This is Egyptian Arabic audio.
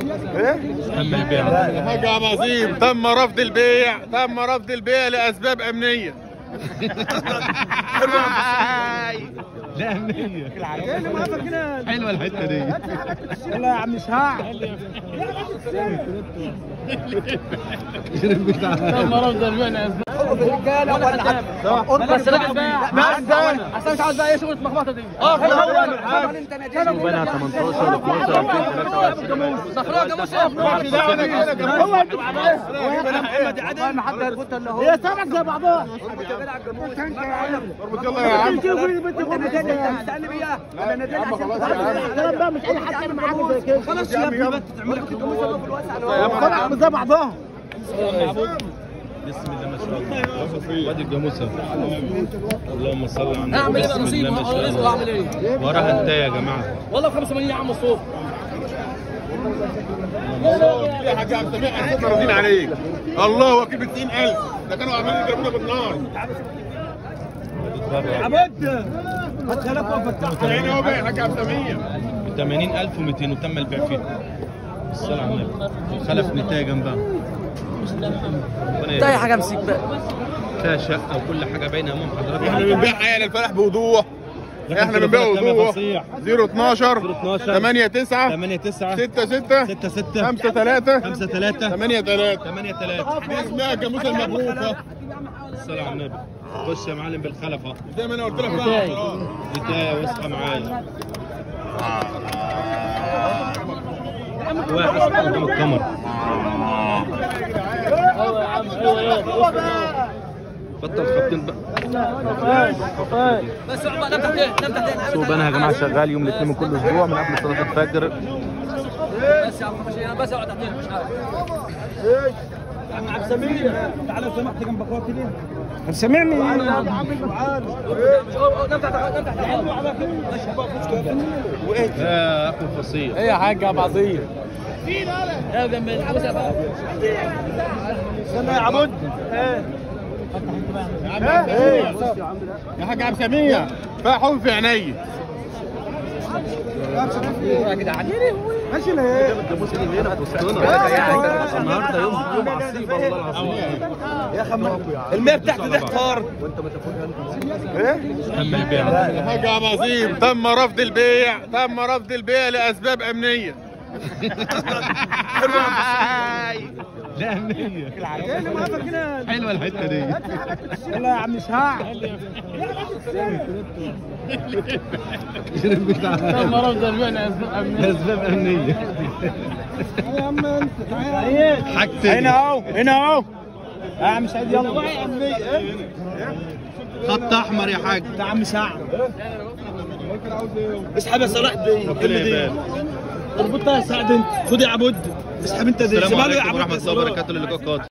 تم البيع حاجة عظيم تم رفض البيع تم رفض البيع لأسباب أمنية لا أمنية حلوة الحتة دي والله يا عم شهاع بس رجع بقى اصل مش عاوز بقى ايه شغل المخبطه دي اه بنها 18 12 صخرة جاموس ما حد هيفوت الا هو هي سمك زي بعضها يلا يا عم الكلام ده مش اي حد يعمل معاك زي كده خلاص يا ابني بس تعمل لك زي بعضها بسم الله ما شاء الله وادي الجاموسة اللهم صل على النبي اعمل ايه بقى بسم نصيب الله ما شاء رزق الله اعمل ايه وراها انت يا جماعة والله ب 85 يا عم الصوت يا حاج عبد السميع احنا راضيين عليك الله وكيل ب 90000 ده كانوا عمالين يضربونا بالنار عبد هات خلف وفتح يعني هو بقى يا حاج عبد السميع ب 80200 وتم البيع فيه الصلاة على النبي وخلف نتاية جنبها ربنا ده يبارك. حاجه امسك بقى فيها شقة وكل حاجة باينة أمام حضرتك احنا بنبيع حياة الفلاح بوضوح رقم احنا بنبيع تليفونك كام يا وضوح فصيح؟ 012 012 8 9 8 9 6 6 6 6 5 3 5 3 8 3 8 3 دي اسمها الجاموسة المبروكة الصلاة على النبي خش يا معلم بالخلفة زي ما انا قلت لك بقى خلاص. نتاية واصحى معايا واحد قدام الكاميرا بطل خبطين بقى بس اقعد بقى نام تحتين نام تحتين سوق بنها يا جماعه شغال يوم الاثنين من كل اسبوع من قبل صلاه الفجر بس يا عم مش انا بس اقعد تحتين مش عارف عبد السميع تعالى سمحت جنب اخواتي ليه؟ عبد السميع مين؟ نام تحت نام تحت يا اخو الفصيل ايه يا حاج ابو عظيم يا جنب الحبس يا بقى استنى يا عبود ايه يا حاج عبد السميع فيها حب في عيني ماشي ليه؟ النهارده يوم يوم عصيب والله العظيم يا خمر المية بتاعتي دي احتار تم البيع يا حاج عبد العظيم تم رفض البيع تم رفض البيع لاسباب امنيه لا امنيه حلوه الحته دي والله يا عم شهاع اسباب امنيه يا عم انت تعال حاجتين هنا اهو هنا اهو يا عم سعيد يلا خط احمر يا حاج يا عم سعد اسحب يا صلاح دي ربنا يبارك اربطها يا سعد انت خد يا عبود اسحب انت دي السلام سيبها له يا عليكم عبود ورحمه الله وبركاته للقاء